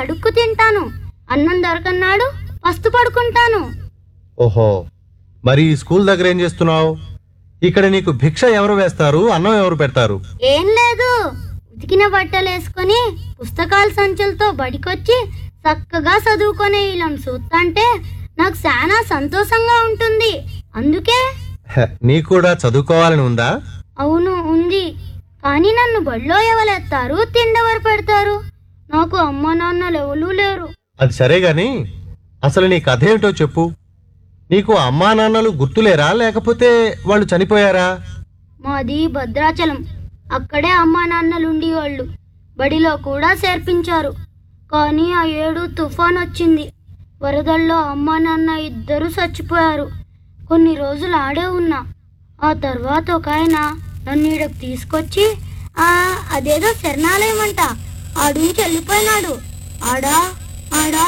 అడుక్కు తింటాను అన్నం దొరకన్నాడు పస్తు పడుకుంటాను ఓహో మరి ఈ స్కూల్ దగ్గర ఏం చేస్తున్నావు ఇక్కడ నీకు భిక్ష ఎవరు వేస్తారు అన్నం ఎవరు పెడతారు ఏం లేదు ఉతికిన బట్టలు వేసుకొని పుస్తకాల సంచులతో బడికొచ్చి చక్కగా చదువుకునే వీళ్ళని చూస్తుంటే నాకు చాలా సంతోషంగా ఉంటుంది అందుకే హ, నీకు కూడా చదువుకోవాలని ఉందా అవును ఉంది కానీ నన్ను బడిలో ఎవరెత్తారు తిండెవరు పెడతారు నాకు అమ్మ నాన్నలు ఎవరూ లేరు అది సరే గాని అసలు నీ కథ ఏమిటో చెప్పు నీకు అమ్మా నాన్నలు గుర్తులేరా లేకపోతే వాళ్ళు చనిపోయారా మాది భద్రాచలం అక్కడే అమ్మా నాన్నలు ఉండేవాళ్ళు బడిలో కూడా చేర్పించారు కానీ ఆ ఏడు తుఫాన్ వచ్చింది వరదల్లో అమ్మా నాన్న ఇద్దరు చచ్చిపోయారు కొన్ని రోజులు ఆడే ఉన్నా ఆ తర్వాత ఒక ఆయన నన్ను ఈడకు తీసుకొచ్చి ఆ అదేదో శరణాలయం అంట ఆడుంచి వెళ్ళిపోయినాడు ఆడా ఆడా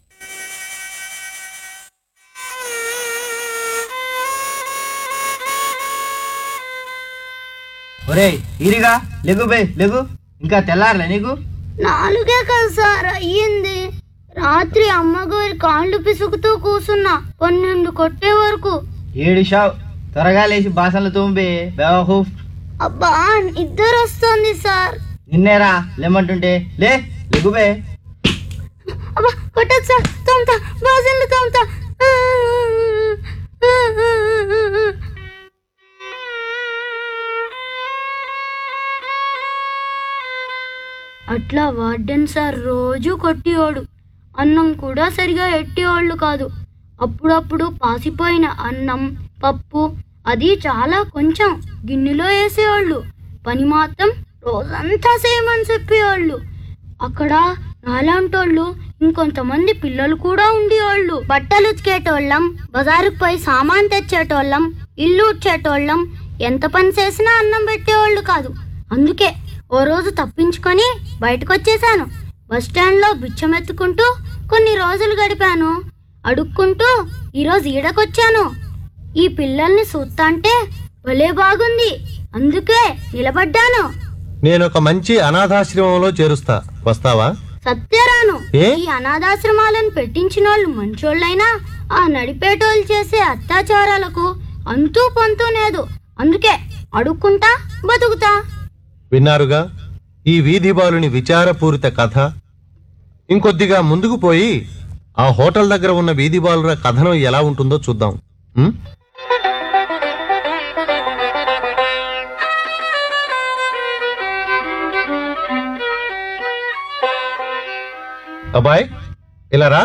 ఒరేయ్ ఈరిగా లెగు బే లెగు ఇంకా తెల్లారలే నీకు నాలుగే కదా సార్ అయ్యింది రాత్రి అమ్మగారి కాళ్ళు పిసుకుతూ కూసున్నా పన్నెండు కొట్టే వరకు ఏడిషావ్ త్వరగా లేచి బాసనలు తోంబే బేవహూఫ్ అబ్బా ఇద్దరు వస్తుంది సార్ నిన్నేరా లేమంటుంటే లే లెగుబే అబ్బా కొట్టదు సార్ తోముతా బాజన్లు తోముతా అట్లా వార్డెన్ సార్ రోజు కొట్టేవాడు అన్నం కూడా సరిగా ఎట్టేవాళ్ళు కాదు అప్పుడప్పుడు పాసిపోయిన అన్నం పప్పు అది చాలా కొంచెం గిన్నెలో వేసేవాళ్ళు పని మాత్రం రోజంతా చేయమని చెప్పేవాళ్ళు అక్కడ నాలాంటోళ్ళు ఇంకొంతమంది పిల్లలు కూడా ఉండేవాళ్ళు బట్టలు ఉతికేటోళ్ళం బజారుకు పోయి సామాన్ తెచ్చేటోళ్ళం ఇల్లు ఉడ్చేటోళ్ళం ఎంత పని చేసినా అన్నం పెట్టేవాళ్ళు కాదు అందుకే ఓ రోజు తప్పించుకొని బయటకు వచ్చేసాను బస్ స్టాండ్లో బిచ్చం ఎత్తుకుంటూ కొన్ని రోజులు గడిపాను అడుక్కుంటూ ఈరోజు ఈడకొచ్చాను ఈ పిల్లల్ని చూస్తాంటే భలే బాగుంది అందుకే నిలబడ్డాను నేను ఒక మంచి అనాథాశ్రమంలో చేరుస్తా వస్తావా సత్యరాను ఏ? ఈ అనాథాశ్రమాలను పెట్టించిన వాళ్ళు మంచోళ్ళైనా ఆ నడిపేటోళ్ళు చేసే అత్యాచారాలకు అంతూ పొంతూ లేదు అందుకే అడుక్కుంటా బతుకుతా విన్నారుగా ఈ వీధి బాలుని విచారపూరిత కథ ఇంకొద్దిగా ముందుకు పోయి ఆ హోటల్ దగ్గర ఉన్న వీధి బాలుర కథనం ఎలా ఉంటుందో చూద్దాం ఉం? అబ్బాయ్ ఇలా రా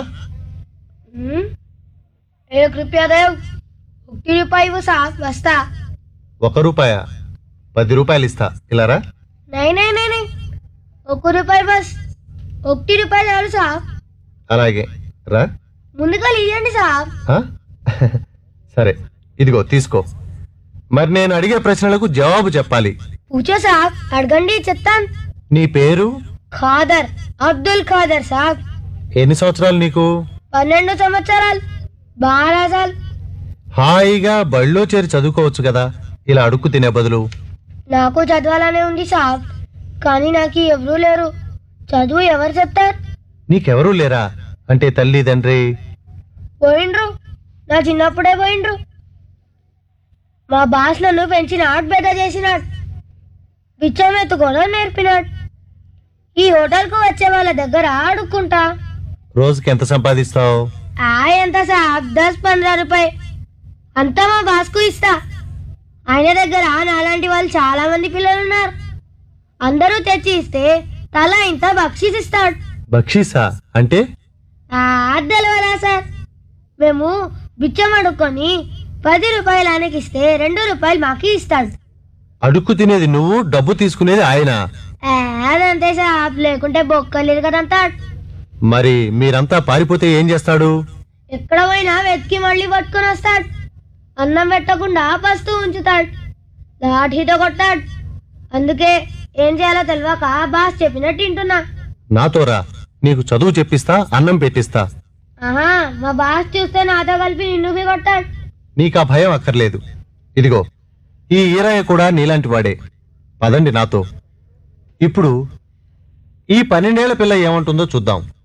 एक रुपया दे ఒకటి రూపాయి వస్తా ఒక రూపాయ పది రూపాయలు ఇస్తా ఇలా రా నై నై నై నై ఒక్క రూపాయి బస్ ఒకటి రూపాయలు చాలు సాబ్ అలాగే రా ముందుగా ఇవ్వండి సాబ్ ఆ? సరే ఇదిగో తీసుకో మరి నేను అడిగే ప్రశ్నలకు జవాబు చెప్పాలి పూచో సాబ్ అడగండి చెప్తాను నీ పేరు ఖాదర్ అబ్దుల్ ఖాదర్ సాబ్ ఎన్ని సంవత్సరాలు నీకు పన్నెండు సంవత్సరాలు బారా సాల్ హాయిగా బళ్ళో చేరి చదువుకోవచ్చు కదా ఇలా అడుక్కు తినే బదులు నాకు చదవాలనే ఉంది సాబ్ కానీ నాకు ఎవరూ లేరు చదువు ఎవరు చెప్తారు నీకెవరూ లేరా అంటే తల్లి తండ్రి పోయిండ్రు నా చిన్నప్పుడే పోయిండ్రు మా బాస్ నన్ను పెంచినాడు పెద్ద చేసినాడు బిచ్చం ఎత్తుకోవడం నేర్పినాడు ఈ హోటల్కు వచ్చే వాళ్ళ దగ్గర ఆడుకుంటా రోజుకి ఎంత సంపాదిస్తావు ఆ ఎంత సాబ్ దస్ పంద్రా రూపాయి అంతా మా బాస్కు ఇస్తా ఆయన దగ్గర నాలాంటి వాళ్ళు చాలా మంది పిల్లలు ఉన్నారు అందరూ తెచ్చి ఇస్తే తల ఇంత బక్షీస్ ఇస్తాడు బక్షీసా అంటే ఆ తెలవరా సార్ మేము బిచ్చం అడుక్కొని పది రూపాయలు ఆయనకి ఇస్తే రెండు రూపాయలు మాకు ఇస్తాడు అడుక్కు తినేది నువ్వు డబ్బు తీసుకునేది ఆయన ఆ, అదంతే సాబ్ లేకుంటే బొక్కలేదు కదంతా మరి మీరంతా పారిపోతే ఏం చేస్తాడు ఎక్కడ పోయినా వెతికి మళ్ళీ పట్టుకొని వస్తాడు అన్నం పెట్టకుండా పస్తూ ఉంచుతాడు లాఠీతో కొట్టాడు అందుకే ఏం చేయాలో తెలియక బాస్ చెప్పినట్టు వింటున్నా నాతో రా నీకు చదువు చెప్పిస్తా అన్నం పెట్టిస్తా ఆహా మా బాస్ చూస్తే నాతో కలిపి నిన్ను బి కొట్టాడు నీకా భయం అక్కర్లేదు ఇదిగో ఈ ఈరయ్య కూడా నీలాంటి వాడే పదండి నాతో ఇప్పుడు ఈ పన్నెండేళ్ల పిల్ల ఏమంటుందో చూద్దాం